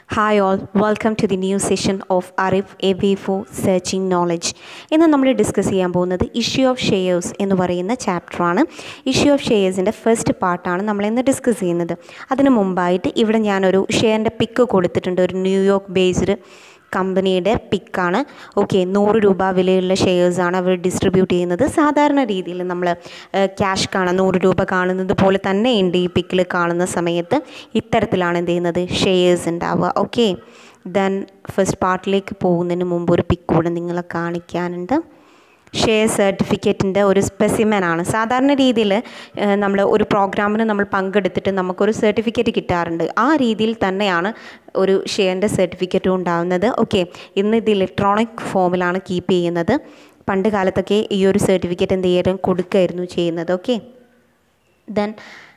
hi all welcome to the new session of Arif a way for searching knowledge ഇന്ന് നമ്മൾ discuss ചെയ്യാൻ പോകുന്നത് issue of shares എന്ന് പറയുന്ന ചാപ്റ്ററാണ് ഇഷ്യൂ ഓഫ് ഷെയർസിൻ്റെ ഫസ്റ്റ് പാർട്ടാണ് നമ്മൾ ഇന്ന് ഡിസ്കസ് ചെയ്യുന്നത് അതിന് മുമ്പായിട്ട് ഇവിടെ ഞാനൊരു ഷെയറിൻ്റെ പിക്ക് കൊടുത്തിട്ടുണ്ട് ഒരു ന്യൂയോർക്ക് ബേസ്ഡ് കമ്പനിയുടെ പിക്കാണ് ഓക്കെ നൂറ് രൂപ വിലയുള്ള ഷെയർസാണ് അവർ ഡിസ്ട്രിബ്യൂട്ട് ചെയ്യുന്നത് സാധാരണ രീതിയിൽ നമ്മൾ ക്യാഷ് കാണാൻ നൂറ് രൂപ കാണുന്നത് പോലെ തന്നെ ഉണ്ട് ഈ പിക്കിൽ കാണുന്ന സമയത്ത് ഇത്തരത്തിലാണ് എന്ത് ചെയ്യുന്നത് ഷെയർസ് ഉണ്ടാവുക ഓക്കെ ദെൻ ഫസ്റ്റ് പാർട്ടിലേക്ക് പോകുന്നതിന് മുമ്പ് ഒരു പിക്ക് കൂടെ നിങ്ങളെ കാണിക്കാനുണ്ട് ഷെയർ സർട്ടിഫിക്കറ്റിൻ്റെ ഒരു സ്പെസിമെനാണ് സാധാരണ രീതിയിൽ നമ്മൾ ഒരു പ്രോഗ്രാമിന് നമ്മൾ പങ്കെടുത്തിട്ട് നമുക്കൊരു സർട്ടിഫിക്കറ്റ് കിട്ടാറുണ്ട് ആ രീതിയിൽ തന്നെയാണ് ഒരു ഷെയറിൻ്റെ സർട്ടിഫിക്കറ്റും ഉണ്ടാകുന്നത് ഓക്കെ ഇന്ന് ഇത് ഇലക്ട്രോണിക് ഫോമിലാണ് കീപ്പ് ചെയ്യുന്നത് പണ്ട് കാലത്തൊക്കെ ഈ ഒരു സർട്ടിഫിക്കറ്റ് എന്ത് ചെയ്യാനും കൊടുക്കുകയായിരുന്നു ചെയ്യുന്നത് ഓക്കെ ദെൻ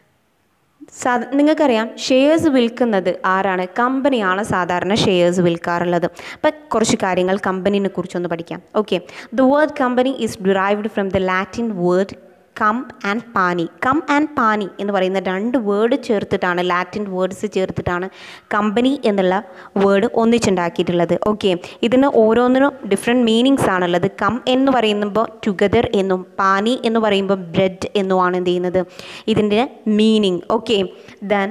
സാ നിങ്ങൾക്കറിയാം ഷെയർസ് വിൽക്കുന്നത് ആരാണ് കമ്പനിയാണ് സാധാരണ ഷെയർസ് വിൽക്കാറുള്ളത് അപ്പം കുറച്ച് കാര്യങ്ങൾ കമ്പനീനെ കുറിച്ചൊന്ന് പഠിക്കാം okay the word company is derived from the Latin word com and pani com and pani എന്ന് പറയുന്ന രണ്ട് വേർഡ് ചേർത്തിട്ടാണ് ലാറ്റിൻ വേർഡ്സ് ചേർത്തിട്ടാണ് കമ്പനി എന്നുള്ള വേർഡ് ഒന്നിച്ചുണ്ടാക്കിയിട്ടുള്ളത് ഓക്കെ ഇതിന് ഓരോന്നിനും ഡിഫറെൻറ്റ് മീനിങ്സ് ആണുള്ളത് കം എന്ന് പറയുമ്പോൾ ടുഗദർ എന്നും പാനി എന്ന് പറയുമ്പോൾ ബ്രെഡ് എന്നുമാണ് എന്ത് ചെയ്യുന്നത് ഇതിൻ്റെ മീനിങ് ഓക്കെ ദെൻ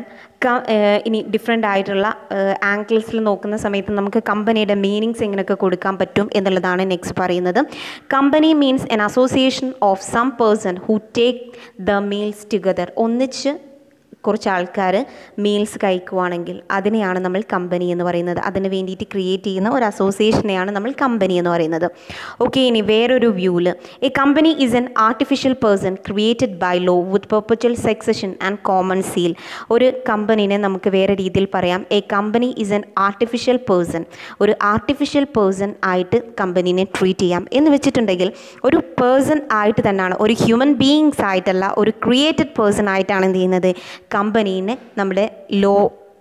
ഇനി ഡിഫറെൻ്റ് ആയിട്ടുള്ള ആംഗിൾസിൽ നോക്കുന്ന സമയത്ത് നമുക്ക് കമ്പനിയുടെ മീനിങ്സ് എങ്ങനെയൊക്കെ കൊടുക്കാൻ പറ്റും എന്നുള്ളതാണ് നെക്സ്റ്റ് പറയുന്നത് company means an association of some person who take the meals together ഒന്നിച്ച് കുറച്ച് ആൾക്കാർ മീൽസ് കഴിക്കുവാണെങ്കിൽ അതിനെയാണ് നമ്മൾ കമ്പനി എന്ന് പറയുന്നത് അതിന് വേണ്ടിയിട്ട് ക്രിയേറ്റ് ചെയ്യുന്ന ഒരു അസോസിയേഷനെയാണ് നമ്മൾ കമ്പനി എന്ന് പറയുന്നത് ഓക്കെ ഇനി വേറൊരു വ്യൂവിൽ a company is an artificial person created by law with perpetual succession and common seal ഒരു കമ്പനീനെ നമുക്ക് വേറെ രീതിയിൽ പറയാം a company is an artificial person ഒരു ആർട്ടിഫിഷ്യൽ പേഴ്സൺ ആയിട്ട് കമ്പനീനെ ട്രീറ്റ് ചെയ്യാം എന്ന് വെച്ചിട്ടുണ്ടെങ്കിൽ ഒരു പേഴ്സൺ ആയിട്ട് തന്നെയാണ് ഒരു ഹ്യൂമൻ ബീയിങ്സ് ആയിട്ടല്ല ഒരു ക്രിയേറ്റഡ് പേഴ്സൺ ആയിട്ടാണ് എന്ത് ചെയ്യുന്നത് കമ്പനീനെ നമ്മുടെ ലോ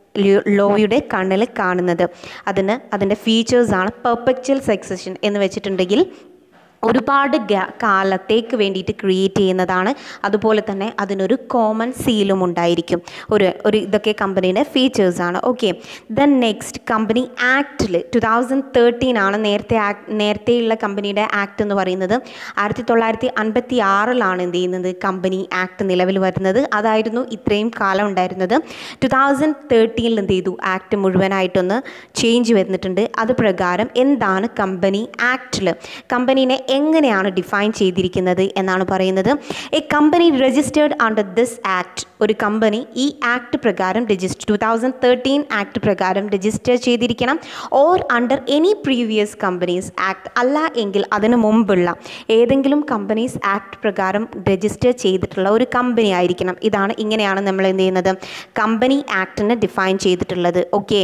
ലോയുടെ കണ്ണിൽ കാണുന്നത് അതിന് അതിൻ്റെ ഫീച്ചേഴ്സാണ് പെർപ്പക്ച്വൽ സക്സഷൻ എന്ന് വെച്ചിട്ടുണ്ടെങ്കിൽ ഒരുപാട് കാലത്തേക്ക് വേണ്ടിയിട്ട് ക്രിയേറ്റ് ചെയ്യുന്നതാണ് അതുപോലെ തന്നെ അതിനൊരു കോമൺ സീലും ഉണ്ടായിരിക്കും ഒരു ഒരു ഇതൊക്കെ കമ്പനിയുടെ ഫീച്ചേഴ്സാണ് ഓക്കെ ദെൻ നെക്സ്റ്റ് കമ്പനി ആക്റ്റിൽ ടു തൗസൻഡ് തേർട്ടീൻ ആണ് നേരത്തെ ആക്ട് നേരത്തെയുള്ള കമ്പനിയുടെ ആക്ട് എന്ന് പറയുന്നത് ആയിരത്തി തൊള്ളായിരത്തി അൻപത്തി ആറിലാണ് എന്ത് ചെയ്യുന്നത് കമ്പനി ആക്ട് നിലവിൽ വരുന്നത് അതായിരുന്നു ഇത്രയും കാലം ഉണ്ടായിരുന്നത് ടു തൗസൻഡ് തേർട്ടീനിൽ എന്ത് ചെയ്തു ആക്ട് മുഴുവനായിട്ടൊന്ന് ചേഞ്ച് വന്നിട്ടുണ്ട് അത് പ്രകാരം എന്താണ് കമ്പനി ആക്റ്റിൽ കമ്പനീനെ എങ്ങനെയാണ് ഡിഫൈൻ ചെയ്തിരിക്കുന്നത് എന്നാണ് പറയുന്നത് a company registered under this act ഒരു കമ്പനി ഈ ആക്ട് പ്രകാരം register two thousand thirteen act പ്രകാരം രജിസ്റ്റർ ചെയ്തിരിക്കണം or under any previous companies act അല്ല എങ്കിൽ അതിനു മുമ്പുള്ള ഏതെങ്കിലും കമ്പനീസ് ആക്ട് പ്രകാരം രജിസ്റ്റർ ചെയ്തിട്ടുള്ള ഒരു കമ്പനി ആയിരിക്കണം ഇതാണ് ഇങ്ങനെയാണ് നമ്മൾ എന്ത് ചെയ്യുന്നത് കമ്പനി ആക്ടിനെ ഡിഫൈൻ ചെയ്തിട്ടുള്ളത് ഓക്കെ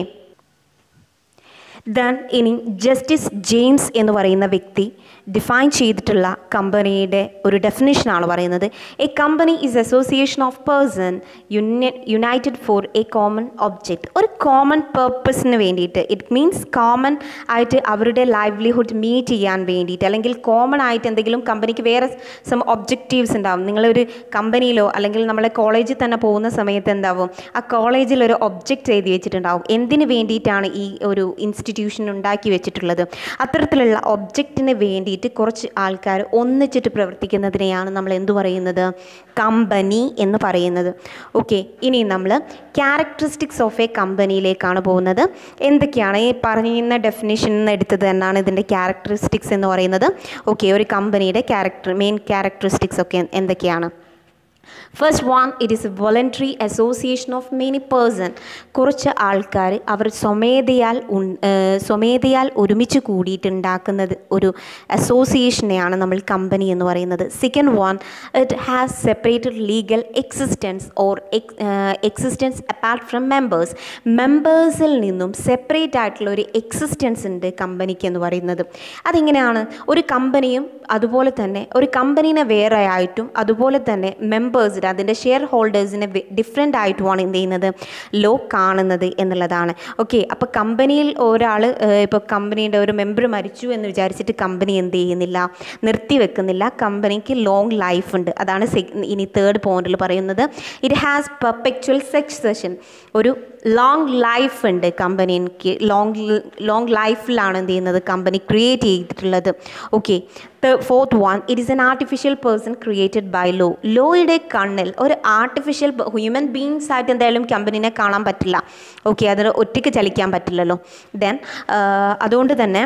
ദെൻ ഇനി ജസ്റ്റിസ് ജെയിംസ് എന്ന് പറയുന്ന വ്യക്തി ഡിഫൈൻ ചെയ്തിട്ടുള്ള കമ്പനിയുടെ ഒരു ഡെഫിനേഷനാണ് പറയുന്നത് a company is association of person united for a common object ഒരു കോമൺ പേർപ്പസിന് വേണ്ടിയിട്ട് ഇറ്റ് മീൻസ് കോമൺ ആയിട്ട് അവരുടെ ലൈവ്ലിഹുഡ് മീറ്റ് ചെയ്യാൻ വേണ്ടിയിട്ട് അല്ലെങ്കിൽ കോമൺ ആയിട്ട് എന്തെങ്കിലും കമ്പനിക്ക് വേറെ സം ഒബ്ജക്റ്റീവ്സ് ഉണ്ടാവും നിങ്ങളൊരു കമ്പനിയിലോ അല്ലെങ്കിൽ നമ്മളെ കോളേജിൽ തന്നെ പോകുന്ന സമയത്ത് എന്താവും ആ കോളേജിൽ ഒരു ഒബ്ജക്റ്റ് എഴുതി വെച്ചിട്ടുണ്ടാവും എന്തിനു വേണ്ടിയിട്ടാണ് ഈ ഒരു ഇൻസ്റ്റിറ്റ്യൂഷൻ ഉണ്ടാക്കി വെച്ചിട്ടുള്ളത് അത്തരത്തിലുള്ള ഒബ്ജക്റ്റിന് വേണ്ടിയിട്ട് കുറച്ച് ആൾക്കാർ ഒന്നിച്ചിട്ട് പ്രവർത്തിക്കുന്നതിനെയാണ് നമ്മൾ എന്തു പറയുന്നത് കമ്പനി എന്ന് പറയുന്നത് ഓക്കെ ഇനി നമ്മൾ ക്യാരക്ടറിസ്റ്റിക്സ് ഓഫ് എ കമ്പനിയിലേക്കാണ് പോകുന്നത് എന്തൊക്കെയാണ് ഈ പറയുന്ന ഡെഫിനേഷനിൽ നിന്ന് എടുത്തത് എന്നാണ് ഇതിൻ്റെ ക്യാരക്ടറിസ്റ്റിക്സ് എന്ന് പറയുന്നത് ഓക്കെ ഒരു കമ്പനിയുടെ ക്യാരക്ടർ മെയിൻ ക്യാരക്ടറിസ്റ്റിക്സ് ഒക്കെ എന്തൊക്കെയാണ് first one it is a voluntary association of many person കുറച്ച് ആൾക്കാർ അവർ സ്വമേധയാൽ സ്വമേധയാൽ ഒരുമിച്ച് കൂടിയിട്ടുണ്ടാക്കുന്നത് ഒരു അസോസിയേഷനെയാണ് നമ്മൾ കമ്പനി എന്ന് പറയുന്നത് second one it has separated legal existence or existence apart from members മെമ്പേഴ്സിൽ നിന്നും സെപ്പറേറ്റ് ആയിട്ടുള്ള ഒരു എക്സിസ്റ്റൻസ് ഉണ്ട് കമ്പനിക്ക് എന്ന് പറയുന്നത് അതിങ്ങനെയാണ് ഒരു കമ്പനിയും അതുപോലെ തന്നെ ഒരു കമ്പനീനെ വേറെ ആയിട്ടും അതുപോലെ തന്നെ മെമ്പേഴ്സിന് അതിൻ്റെ ഷെയർ ഹോൾഡേഴ്സിനെ ഡിഫറെൻ്റ് ആയിട്ടുമാണ് എന്ത് ചെയ്യുന്നത് ലോ കാണുന്നത് എന്നുള്ളതാണ് ഓക്കെ അപ്പോൾ കമ്പനിയിൽ ഒരാൾ ഇപ്പോൾ കമ്പനിയുടെ ഒരു മെമ്പർ മരിച്ചു എന്ന് വിചാരിച്ചിട്ട് കമ്പനി എന്ത് ചെയ്യുന്നില്ല നിർത്തി വെക്കുന്നില്ല കമ്പനിക്ക് ലോങ് ലൈഫ് ഉണ്ട് അതാണ് ഇനി തേർഡ് പോയിന്റിൽ പറയുന്നത് ഇറ്റ് ഹാസ് പെർപ്പക്ച്വൽ സക്സഷൻ ഒരു ലോങ് ലൈഫ് ഉണ്ട് കമ്പനിക്ക് ലോങ് ലോങ് ലൈഫിലാണ് എന്ത് ചെയ്യുന്നത് കമ്പനി ക്രിയേറ്റ് ചെയ്തിട്ടുള്ളത് okay fourth one it is an artificial person created by law ലോയുടെ കണ്ണിൽ ഒരു ആർട്ടിഫിഷ്യൽ ഹ്യൂമൻ ബീങ്സ് ആയിട്ട് എന്തായാലും കമ്പനീനെ കാണാൻ പറ്റില്ല ഓക്കെ അതിന് ഒറ്റയ്ക്ക് ചലിക്കാൻ പറ്റില്ലല്ലോ ദെൻ അതുകൊണ്ട് തന്നെ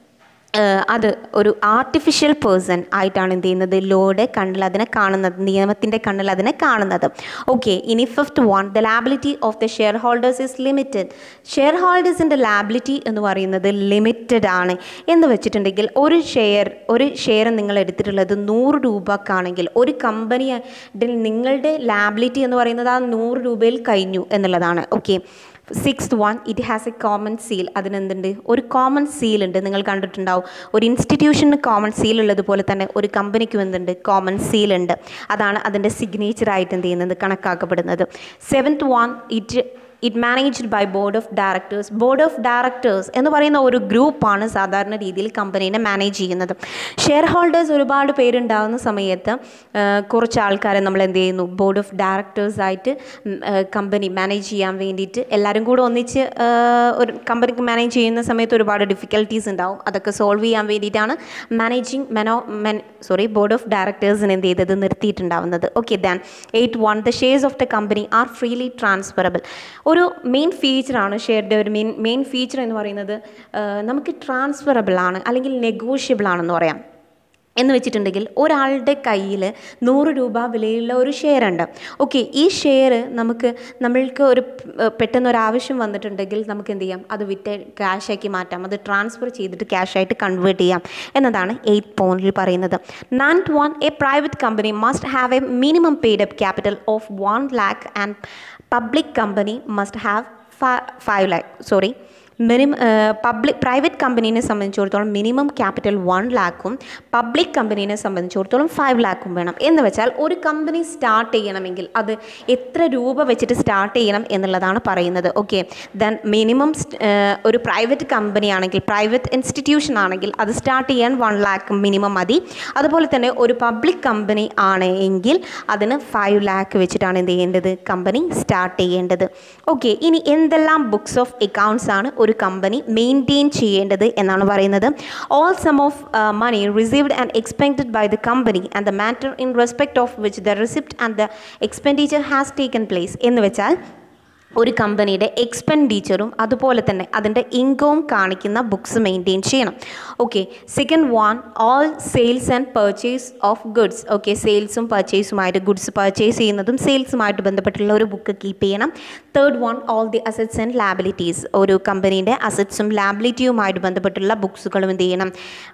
ഏഹ് അത് ഒരു ആർട്ടിഫിഷ്യൽ പേഴ്സൺ ആയിട്ടാണ് എന്ത് ചെയ്യുന്നത് ലോയുടെ കണ്ണിൽ അതിനെ കാണുന്നത് നിയമത്തിൻ്റെ കണ്ണിൽ അതിനെ കാണുന്നത് ഓക്കെ ഇനി fifth one the liability of the shareholders is limited share ഹോൾഡേഴ്സിൻ്റെ ലാബിലിറ്റി എന്ന് പറയുന്നത് ലിമിറ്റഡ് ആണ് എന്ന് വെച്ചിട്ടുണ്ടെങ്കിൽ ഒരു ഷെയർ ഒരു ഷെയർ നിങ്ങൾ എടുത്തിട്ടുള്ളത് നൂറ് രൂപക്കാണെങ്കിൽ ഒരു കമ്പനി നിങ്ങളുടെ ലാബിലിറ്റി എന്ന് പറയുന്നത് ആ നൂറ് രൂപയിൽ കഴിഞ്ഞു എന്നുള്ളതാണ് okay sixth one it has a common seal അതിനെന്തുണ്ട് ഒരു കോമൺ സീൽ ഉണ്ട് നിങ്ങൾ കണ്ടിട്ടുണ്ടാവും ഒരു ഇൻസ്റ്റിറ്റ്യൂഷന് കോമൺ സീൽ ഉള്ളതുപോലെ തന്നെ ഒരു കമ്പനിക്കും എന്തുണ്ട് കോമൺ സീൽ ഉണ്ട് അതാണ് അതിൻ്റെ സിഗ്നേച്ചറായിട്ട് എന്ത് ചെയ്യുന്നത് കണക്കാക്കപ്പെടുന്നത് seventh one it it managed by board of directors board of directors എന്ന് പറയുന്ന ഒരു ഗ്രൂപ്പാണ് സാധാരണ രീതിയിൽ കമ്പനീനെ മാനേജ് ചെയ്യുന്നത് ഷെയർ ഹോൾഡേഴ്സ് ഒരുപാട് പേരുണ്ടാകുന്ന സമയത്ത് ആ, കുറച്ച് ആൾക്കാരെ നമ്മൾ എന്ത് ചെയ്യുന്നു ബോർഡ് ഓഫ് ഡയറക്ടേഴ്സ് ആയിട്ട് കമ്പനി മാനേജ് ചെയ്യാൻ വേണ്ടിയിട്ട് എല്ലാവരും കൂടെ ഒന്നിച്ച് ആ, ഒരു കമ്പനിക്ക് മാനേജ് ചെയ്യുന്ന സമയത്ത് ഒരുപാട് ഡിഫിക്കൽട്ടീസ് ഉണ്ടാവും അതൊക്കെ സോൾവ് ചെയ്യാൻ വേണ്ടിയിട്ടാണ് മാനേജിങ് മെനോ മെൻ സോറി ബോർഡ് ഓഫ് ഡയറക്ടേഴ്സിന് എന്ത് ചെയ്തത് നിർത്തിയിട്ടുണ്ടാവുന്നത് okay then eight one the shares of the company are freely transferable ഒരു മെയിൻ ഫീച്ചറാണ് ഷെയറുടെ ഒരു മെയിൻ മെയിൻ ഫീച്ചർ എന്ന് പറയുന്നത് ആ, നമുക്ക് ട്രാൻസ്ഫറബിൾ ആണ് അല്ലെങ്കിൽ നെഗോഷ്യബിൾ ആണെന്ന് പറയാം എന്ന് വെച്ചിട്ടുണ്ടെങ്കിൽ ഒരാളുടെ കയ്യിൽ നൂറ് രൂപ വിലയുള്ള ഒരു ഷെയർ ഉണ്ട് ഓക്കെ ഈ ഷെയർ നമുക്ക് നമ്മൾക്ക് ഒരു പ്- പെട്ടെന്ന് ഒരു ആവശ്യം വന്നിട്ടുണ്ടെങ്കിൽ നമുക്ക് എന്ത് ചെയ്യാം അത് വിറ്റ് ക്യാഷാക്കി മാറ്റാം അത് ട്രാൻസ്ഫർ ചെയ്തിട്ട് ക്യാഷായിട്ട് കൺവേർട്ട് ചെയ്യാം എന്നതാണ് എയ്റ്റ് പോയിന്റിൽ പറയുന്നത് ninth one a private company must have a minimum paid up capital of one lakh and public company must have five lakh sorry minimum public private കമ്പനീനെ സംബന്ധിച്ചിടത്തോളം മിനിമം ക്യാപിറ്റൽ വൺ ലാക്കും പബ്ലിക് കമ്പനീനെ സംബന്ധിച്ചിടത്തോളം ഫൈവ് ലാക്കും വേണം എന്ന് വെച്ചാൽ ഒരു കമ്പനി സ്റ്റാർട്ട് ചെയ്യണമെങ്കിൽ അത് എത്ര രൂപ വെച്ചിട്ട് സ്റ്റാർട്ട് ചെയ്യണം എന്നുള്ളതാണ് പറയുന്നത് ഓക്കെ ദെൻ മിനിമം ഒരു പ്രൈവറ്റ് കമ്പനി ആണെങ്കിൽ പ്രൈവറ്റ് ഇൻസ്റ്റിറ്റ്യൂഷൻ ആണെങ്കിൽ അത് സ്റ്റാർട്ട് ചെയ്യാൻ വൺ ലാക്ക് മിനിമം മതി അതുപോലെ തന്നെ ഒരു പബ്ലിക് കമ്പനി ആണ് എങ്കിൽ അതിന് ഫൈവ് ലാക്ക് വെച്ചിട്ടാണ് എന്ത് ചെയ്യേണ്ടത് കമ്പനി സ്റ്റാർട്ട് ചെയ്യേണ്ടത് ഓക്കെ ഇനി എന്തെല്ലാം ബുക്സ് ഓഫ് അക്കൗണ്ട്സ് ആണ് ഒരു കമ്പനി മെയിൻറ്റെയിൻ ചെയ്യേണ്ടത് എന്നാണ് പറയുന്നത് all sum of money received and expected by the company and the matter in respect of which the receipt and the expenditure has taken place എന്ന് വെച്ചാൽ ഒരു കമ്പനിയുടെ എക്സ്പെൻഡിച്ചറും അതുപോലെ തന്നെ അതിൻ്റെ ഇൻകവും കാണിക്കുന്ന ബുക്സ് മെയിൻറ്റെയിൻ ചെയ്യണം okay second one all sales and purchase of goods okay സെയിൽസും പർച്ചേസുമായിട്ട് ഗുഡ്സ് പർച്ചേസ് ചെയ്യുന്നതും സെയിൽസുമായിട്ട് ബന്ധപ്പെട്ടുള്ള ഒരു ബുക്ക് കീപ്പ് ചെയ്യണം third one all the assets and liabilities ഒരു കമ്പനീൻ്റെ അസറ്റ്സും ലാബിലിറ്റിയുമായിട്ട് ബന്ധപ്പെട്ടുള്ള ബുക്സുകളും എന്ത് ചെയ്യണം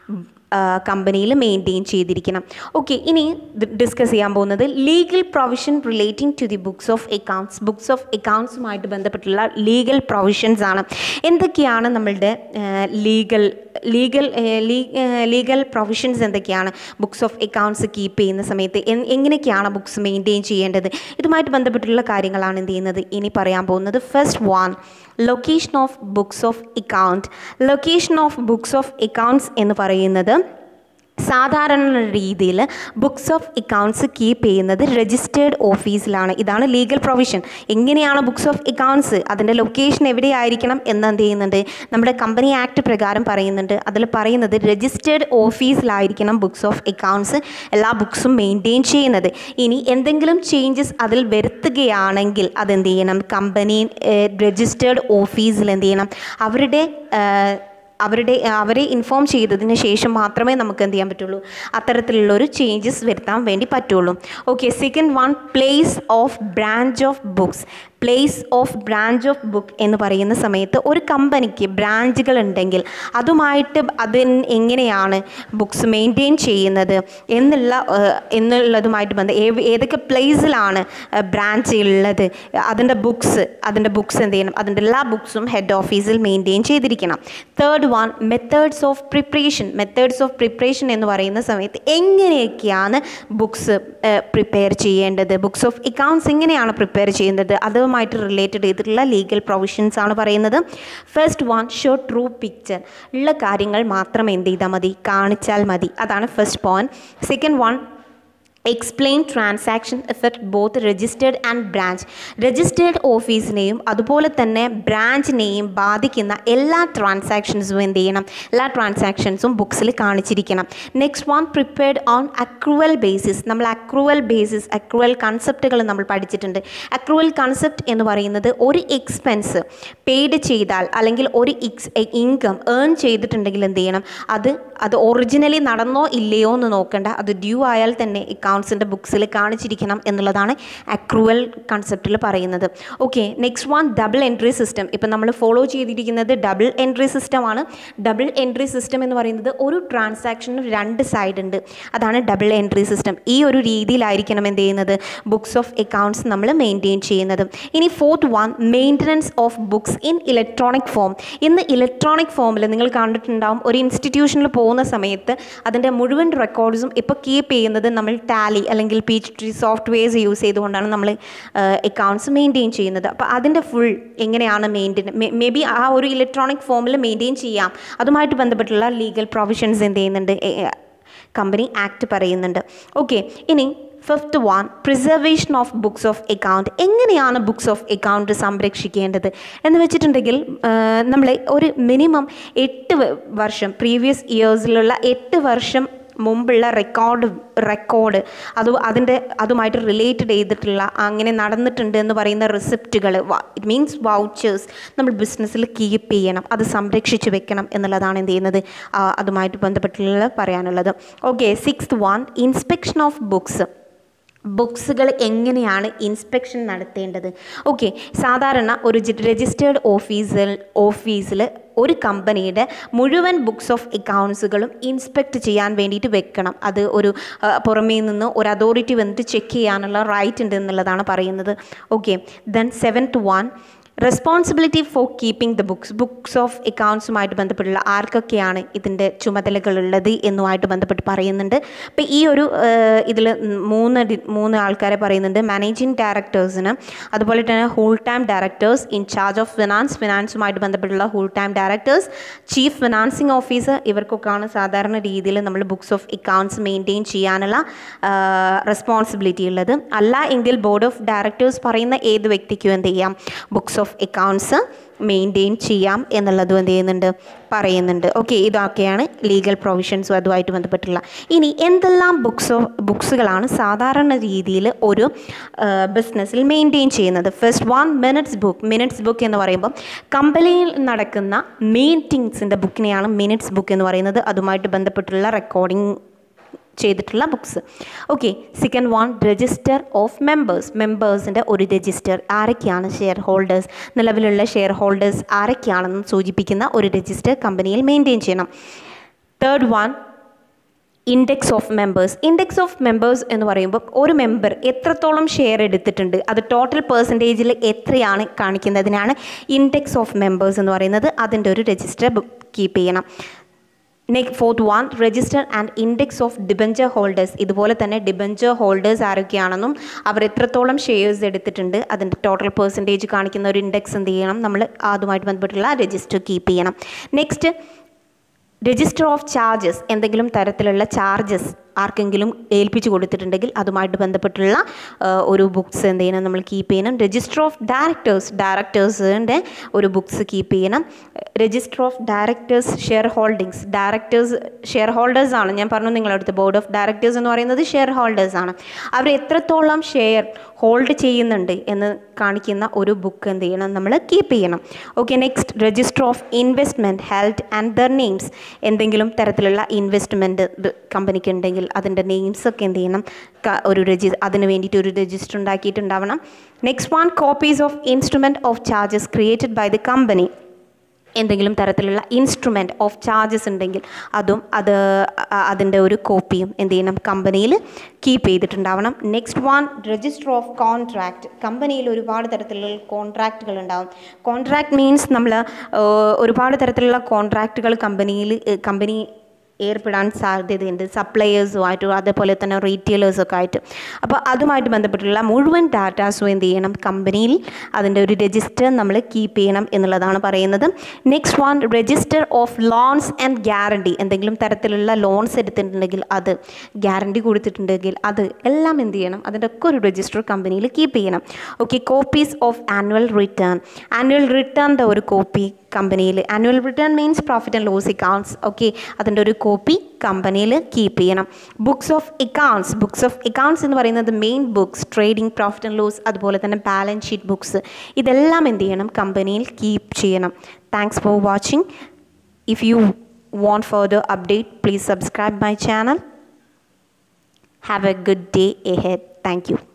കമ്പനിയിൽ മെയിൻറ്റെയിൻ ചെയ്തിരിക്കണം ഓക്കെ ഇനി ഡിസ്കസ് ചെയ്യാൻ പോകുന്നത് legal provision relating to the books of accounts books of അക്കൗണ്ട്സുമായിട്ട് ബന്ധപ്പെട്ടുള്ള ലീഗൽ പ്രൊവിഷൻസ് ആണ് എന്തൊക്കെയാണ് നമ്മളുടെ ലീഗൽ ലീഗൽ ലീഗൽ പ്രൊവിഷൻസ് എന്തൊക്കെയാണ് ബുക്സ് ഓഫ് അക്കൗണ്ട്സ് കീപ്പ് ചെയ്യുന്ന സമയത്ത് എൻ- എങ്ങനെയൊക്കെയാണ് ബുക്സ് മെയിൻറ്റെയിൻ ചെയ്യേണ്ടത് ഇതുമായിട്ട് ബന്ധപ്പെട്ടുള്ള കാര്യങ്ങളാണ് എന്ത് ചെയ്യുന്നത് ഇനി പറയാൻ പോകുന്നത് first one location of books of account location of books of accounts എന്ന് പറയുന്നത് സാധാരണ രീതിയിൽ ബുക്സ് ഓഫ് അക്കൗണ്ട്സ് കീപ്പ് ചെയ്യുന്നത് രജിസ്റ്റേർഡ് ഓഫീസിലാണ് ഇതാണ് ലീഗൽ പ്രൊവിഷൻ എങ്ങനെയാണ് ബുക്സ് ഓഫ് അക്കൗണ്ട്സ് അതിൻ്റെ ലൊക്കേഷൻ എവിടെയായിരിക്കണം എന്ന് എന്ത് ചെയ്യുന്നുണ്ട് നമ്മുടെ കമ്പനി ആക്ട് പ്രകാരം പറയുന്നുണ്ട് അതിൽ പറയുന്നത് രജിസ്റ്റേർഡ് ഓഫീസിലായിരിക്കണം ബുക്സ് ഓഫ് അക്കൗണ്ട്സ് എല്ലാ ബുക്സും മെയിൻറ്റെയിൻ ചെയ്യുന്നത് ഇനി എന്തെങ്കിലും ചേഞ്ചസ് അതിൽ വരുത്തുകയാണെങ്കിൽ അതെന്ത് ചെയ്യണം കമ്പനി രജിസ്റ്റേർഡ് ഓഫീസിൽ എന്ത് ചെയ്യണം അവരുടെ ഏഹ്, അവരുടെ അവരെ ഇൻഫോം ചെയ്തതിന് ശേഷം മാത്രമേ നമുക്ക് എന്ത് ചെയ്യാൻ പറ്റുള്ളൂ അത്തരത്തിലുള്ളൊരു ചേഞ്ചസ് വരുത്താൻ വേണ്ടി പറ്റുള്ളൂ okay second one place of branch of books place of branch of book എന്ന് പറയുന്ന സമയത്ത് ഒരു കമ്പനിക്ക് ബ്രാഞ്ചുകൾ ഉണ്ടെങ്കിൽ അതുമായിട്ട് അതിന് എങ്ങനെയാണ് ബുക്സ് മെയിൻറ്റെയിൻ ചെയ്യുന്നത് എന്നുള്ള ഏഹ്, എന്നുള്ളതുമായിട്ട് ബന്ധം ഏ- ഏതൊക്കെ പ്ലേസിലാണ് ബ്രാഞ്ച് ഉള്ളത് അതിൻ്റെ ബുക്സ് അതിൻ്റെ ബുക്സ് എന്ത് ചെയ്യണം അതിൻ്റെ എല്ലാ ബുക്സും ഹെഡ് ഓഫീസിൽ മെയിൻറ്റെയിൻ ചെയ്തിരിക്കണം third one methods of preparation methods of preparation എന്ന് പറയുന്ന സമയത്ത് എങ്ങനെയൊക്കെയാണ് ബുക്സ് പ്രിപ്പയർ ചെയ്യേണ്ടത് ബുക്സ് ഓഫ് അക്കൗണ്ട്സ് എങ്ങനെയാണ് പ്രിപ്പയർ ചെയ്യുന്നത് അതുമായിട്ട് റിലേറ്റഡ് ചെയ്തിട്ടുള്ള ലീഗൽ പ്രൊവിഷൻസ് ആണ് പറയുന്നത് first one show true picture ഉള്ള കാര്യങ്ങൾ മാത്രം എന്ത് ചെയ്താൽ മതി കാണിച്ചാൽ മതി അതാണ് first point second one explain transaction effect both registered and branch registered ഓഫീസിനെയും അതുപോലെ തന്നെ ബ്രാഞ്ചിനെയും ബാധിക്കുന്ന എല്ലാ ട്രാൻസാക്ഷൻസും എന്ത് ചെയ്യണം എല്ലാ ട്രാൻസാക്ഷൻസും ബുക്സിൽ കാണിച്ചിരിക്കണം next one prepared on accrual basis നമ്മൾ അക്രൂവൽ ബേസിസ് അക്രൂവൽ കൺസെപ്റ്റുകൾ നമ്മൾ പഠിച്ചിട്ടുണ്ട് അക്രൂവൽ കൺസെപ്റ്റ് എന്ന് പറയുന്നത് ഒരു എക്സ്പെൻസ് പെയ്ഡ് ചെയ്താൽ അല്ലെങ്കിൽ ഒരു ഇക്സ് ഇൻകം ഏൺ ചെയ്തിട്ടുണ്ടെങ്കിൽ എന്ത് ചെയ്യണം അത് അത് ഒറിജിനലി നടന്നോ ഇല്ലയോ എന്ന് നോക്കേണ്ട അത് ഡ്യൂ ആയാൽ തന്നെ അക്കൗണ്ട്സിൻ്റെ ബുക്സിൽ കാണിച്ചിരിക്കണം എന്നുള്ളതാണ് അക്രൂവൽ കൺസെപ്റ്റിൽ പറയുന്നത് okay next one double entry system ഇപ്പം നമ്മൾ ഫോളോ ചെയ്തിരിക്കുന്നത് ഡബിൾ എൻട്രി സിസ്റ്റമാണ് ഡബിൾ എൻട്രി സിസ്റ്റം എന്ന് പറയുന്നത് ഒരു ട്രാൻസാക്ഷന് രണ്ട് സൈഡ് ഉണ്ട് അതാണ് ഡബിൾ എൻട്രി സിസ്റ്റം ഈ ഒരു രീതിയിലായിരിക്കണം എന്ത് ചെയ്യുന്നത് ബുക്സ് ഓഫ് അക്കൗണ്ട്സ് നമ്മൾ മെയിൻറ്റെയിൻ ചെയ്യുന്നത് ഇനി fourth one maintenance of books in electronic form ഇന്ന് ഇലക്ട്രോണിക് ഫോമിൽ നിങ്ങൾ കണ്ടിട്ടുണ്ടാവും ഒരു ഇൻസ്റ്റിറ്റ്യൂഷനിൽ പോകുന്ന സമയത്ത് അതിൻ്റെ മുഴുവൻ റെക്കോർഡ്സും ഇപ്പോൾ കീപ്പ് ചെയ്യുന്നത് നമ്മൾ ടാലി അല്ലെങ്കിൽ പി ടി സോഫ്റ്റ്വെയർസ് യൂസ് ചെയ്തുകൊണ്ടാണ് നമ്മൾ അക്കൗണ്ട്സ് മെയിൻറ്റെയിൻ ചെയ്യുന്നത് അപ്പോൾ അതിൻ്റെ ഫുൾ എങ്ങനെയാണ് മെയിൻറ്റെയിൻ മേ ബി ആ ഒരു ഇലക്ട്രോണിക് ഫോമിൽ മെയിൻറ്റെയിൻ ചെയ്യാം അതുമായിട്ട് ബന്ധപ്പെട്ടുള്ള ലീഗൽ പ്രൊവിഷൻസ് എന്ത് ചെയ്യുന്നുണ്ട് കമ്പനി ആക്ട് പറയുന്നുണ്ട് ഓക്കെ ഇനി fifth one preservation of books of account എങ്ങനെയാണ് ബുക്സ് ഓഫ് അക്കൗണ്ട് സംരക്ഷിക്കേണ്ടത് എന്ന് വെച്ചിട്ടുണ്ടെങ്കിൽ നമ്മൾ ഒരു മിനിമം എട്ട് വർഷം പ്രീവിയസ് ഇയേഴ്സിലുള്ള എട്ട് വർഷം മുമ്പുള്ള റെക്കോർഡ് റെക്കോർഡ് അത് അതിൻ്റെ അതുമായിട്ട് റിലേറ്റഡ് ചെയ്തിട്ടുള്ള അങ്ങനെ നടന്നിട്ടുണ്ട് എന്ന് പറയുന്ന റിസിപ്റ്റുകൾ ഇറ്റ് മീൻസ് വൗച്ചേഴ്സ് നമ്മൾ ബിസിനസ്സിൽ കീപ്പ് ചെയ്യണം അത് സംരക്ഷിച്ച് വെക്കണം എന്നുള്ളതാണ് എന്ത് ചെയ്യുന്നത് അതുമായിട്ട് ബന്ധപ്പെട്ടുള്ള പറയാനുള്ളത് okay sixth one inspection of books ബുക്സുകൾ എങ്ങനെയാണ് ഇൻസ്പെക്ഷൻ നടത്തേണ്ടത് ഓക്കെ സാധാരണ ഒരു രജിസ്റ്റേർഡ് ഓഫീസിൽ ഓഫീസിൽ ഒരു കമ്പനിയുടെ മുഴുവൻ ബുക്സ് ഓഫ് അക്കൗണ്ട്സുകളും ഇൻസ്പെക്ട് ചെയ്യാൻ വേണ്ടിയിട്ട് വെക്കണം അത് ഒരു പുറമേ നിന്ന് ഒരു അതോറിറ്റി വന്നിട്ട് ചെക്ക് ചെയ്യാനുള്ള റൈറ്റ് ഉണ്ട് എന്നുള്ളതാണ് പറയുന്നത് okay then seventh one responsibility for keeping the books books of അക്കൗണ്ട്സുമായിട്ട് ബന്ധപ്പെട്ടുള്ള ആർക്കൊക്കെയാണ് ഇതിൻ്റെ ചുമതലകളുള്ളത് എന്നുമായിട്ട് ബന്ധപ്പെട്ട് പറയുന്നുണ്ട് അപ്പോൾ ഈ ഒരു ഇതിൽ മൂന്ന് മൂന്ന് ആൾക്കാരെ പറയുന്നുണ്ട് മാനേജിങ് ഡയറക്ടേഴ്സിന് അതുപോലെ തന്നെ whole time directors in charge of finance ഫിനാൻസുമായിട്ട് ബന്ധപ്പെട്ടുള്ള whole time directors chief financing officer ഇവർക്കൊക്കെയാണ് സാധാരണ രീതിയിൽ നമ്മൾ ബുക്സ് ഓഫ് അക്കൗണ്ട്സ് മെയിൻറ്റെയിൻ ചെയ്യാനുള്ള റെസ്പോൺസിബിലിറ്റി ഉള്ളത് അല്ല എങ്കിൽ ബോർഡ് ഓഫ് ഡയറക്ടേഴ്സ് പറയുന്ന ഏത് വ്യക്തിക്കും എന്ത് ചെയ്യാം ബുക്സ് ഓഫ് അക്കൗണ്ട്സ് മെയിൻറ്റെയിൻ ചെയ്യാം എന്നുള്ളതും എന്ത് ചെയ്യുന്നുണ്ട് പറയുന്നുണ്ട് ഓക്കെ ഇതൊക്കെയാണ് ലീഗൽ പ്രൊവിഷൻസും അതുമായിട്ട് ബന്ധപ്പെട്ടുള്ള ഇനി എന്തെല്ലാം ബുക്സ് ബുക്സുകളാണ് സാധാരണ രീതിയിൽ ഒരു ബിസിനസ്സിൽ മെയിൻറ്റെയിൻ ചെയ്യുന്നത് first one minutes book minutes book എന്ന് പറയുമ്പോൾ കമ്പനിയിൽ നടക്കുന്ന മീറ്റിങ്സിൻ്റെ ബുക്കിനെയാണ് മിനിറ്റ്സ് ബുക്ക് എന്ന് പറയുന്നത് അതുമായിട്ട് ബന്ധപ്പെട്ടുള്ള റെക്കോർഡിംഗ് ചെയ്തിട്ടുള്ള books okay second one register of members മെമ്പേഴ്സിൻ്റെ ഒരു രജിസ്റ്റർ ആരൊക്കെയാണ് ഷെയർ ഹോൾഡേഴ്സ് നിലവിലുള്ള ഷെയർ ഹോൾഡേഴ്സ് ആരൊക്കെയാണെന്ന് സൂചിപ്പിക്കുന്ന ഒരു രജിസ്റ്റർ കമ്പനിയിൽ മെയിൻറ്റെയിൻ ചെയ്യണം third one index of members index of members എന്ന് പറയുമ്പോൾ ഒരു മെമ്പർ എത്രത്തോളം ഷെയർ എടുത്തിട്ടുണ്ട് അത് ടോട്ടൽ പേഴ്സൻറ്റേജിൽ എത്രയാണ് കാണിക്കുന്നതിനാണ് ഇൻഡെക്സ് ഓഫ് മെമ്പേഴ്സ് എന്ന് പറയുന്നത് അതിൻ്റെ ഒരു രജിസ്റ്റർ കീപ്പ് ചെയ്യണം next fourth one register and index of debenture holders ഇതുപോലെ തന്നെ ഡിബഞ്ചർ ഹോൾഡേഴ്സ് ആരൊക്കെയാണെന്നും അവർ എത്രത്തോളം ഷെയർസ് എടുത്തിട്ടുണ്ട് അതിൻ്റെ ടോട്ടൽ പേഴ്സൻറ്റേജ് കാണിക്കുന്ന ഒരു ഇൻഡെക്സ് എന്ത് ചെയ്യണം നമ്മൾ അതുമായിട്ട് ബന്ധപ്പെട്ടുള്ള രജിസ്റ്റർ കീപ്പ് ചെയ്യണം നെക്സ്റ്റ് രജിസ്റ്റർ ഓഫ് ചാർജസ് എന്തെങ്കിലും തരത്തിലുള്ള ചാർജസ് ആർക്കെങ്കിലും ഏൽപ്പിച്ചു കൊടുത്തിട്ടുണ്ടെങ്കിൽ അതുമായിട്ട് ബന്ധപ്പെട്ടുള്ള ഒരു ബുക്സ് എന്ത് ചെയ്യണം നമ്മൾ കീപ്പ് ചെയ്യണം രജിസ്റ്റർ ഓഫ് ഡയറക്ടേഴ്സ് ഡയറക്ടേഴ്സിൻ്റെ ഒരു ബുക്സ് കീപ്പ് ചെയ്യണം register of directors shareholdings directors shareholders ആണ് ഞാൻ പറഞ്ഞു നിങ്ങളടുത്ത് ബോർഡ് ഓഫ് ഡയറക്ടേഴ്സ് എന്ന് പറയുന്നത് ഷെയർ ഹോൾഡേഴ്സ് ആണ് അവർ എത്രത്തോളം ഷെയർ ഹോൾഡ് ചെയ്യുന്നുണ്ട് എന്ന് കാണിക്കുന്ന ഒരു ബുക്ക് എന്ത് ചെയ്യണം നമ്മൾ കീപ്പ് ചെയ്യണം okay next register of investment health and their names എന്തെങ്കിലും തരത്തിലുള്ള ഇൻവെസ്റ്റ്മെൻറ്റ് കമ്പനിക്ക് ഉണ്ടെങ്കിൽ അതിൻ്റെ നെയിംസൊക്കെ എന്ത് ചെയ്യണം ഒരു രജി അതിന് വേണ്ടിയിട്ട് ഒരു രജിസ്റ്റർ ഉണ്ടാക്കിയിട്ടുണ്ടാവണം next one copies of instrument of charges created by the company എന്തെങ്കിലും തരത്തിലുള്ള ഇൻസ്ട്രുമെൻറ്റ് ഓഫ് ചാർജസ് ഉണ്ടെങ്കിൽ അതും അത് അതിൻ്റെ ഒരു കോപ്പിയും എന്ത് ചെയ്യണം കമ്പനിയിൽ കീപ്പ് ചെയ്തിട്ടുണ്ടാവണം next one register of contract കമ്പനിയിൽ ഒരുപാട് തരത്തിലുള്ള കോൺട്രാക്റ്റുകൾ ഉണ്ടാവും കോൺട്രാക്ട് മീൻസ് നമ്മൾ ഒരുപാട് തരത്തിലുള്ള കോൺട്രാക്റ്റുകൾ കമ്പനിയിൽ കമ്പനി ഏർപ്പെടാൻ സാധ്യതയുണ്ട് സപ്ലയേഴ്സുമായിട്ടും അതേപോലെ തന്നെ റീറ്റെയിലേഴ്സൊക്കെ ആയിട്ട് അപ്പോൾ അതുമായിട്ട് ബന്ധപ്പെട്ടുള്ള മുഴുവൻ ഡാറ്റാസും എന്ത് ചെയ്യണം കമ്പനിയിൽ അതിൻ്റെ ഒരു രജിസ്റ്റർ നമ്മൾ കീപ്പ് ചെയ്യണം എന്നുള്ളതാണ് പറയുന്നത് next one register of loans and guarantee എന്തെങ്കിലും തരത്തിലുള്ള ലോൺസ് എടുത്തിട്ടുണ്ടെങ്കിൽ അത് ഗ്യാരണ്ടി കൊടുത്തിട്ടുണ്ടെങ്കിൽ അത് എല്ലാം എന്ത് ചെയ്യണം അതിൻ്റെ ഒക്കെ ഒരു രജിസ്റ്റർ കമ്പനിയിൽ കീപ്പ് ചെയ്യണം okay copies of annual return annual റിട്ടേണിൻ്റെ ഒരു കോപ്പി കമ്പനിയിൽ annual return means profit and loss accounts okay അതിൻ്റെ ഒരു കോപ്പി കമ്പനിയിൽ കീപ്പ് ചെയ്യണം books of accounts books of accounts എന്ന് പറയുന്നത് main books trading profit and loss അതുപോലെ തന്നെ ബാലൻസ് ഷീറ്റ് ബുക്സ് ഇതെല്ലാം എന്ത് ചെയ്യണം കമ്പനിയിൽ കീപ്പ് ചെയ്യണം thanks for watching if you want further update please subscribe my channel have a good day ahead thank you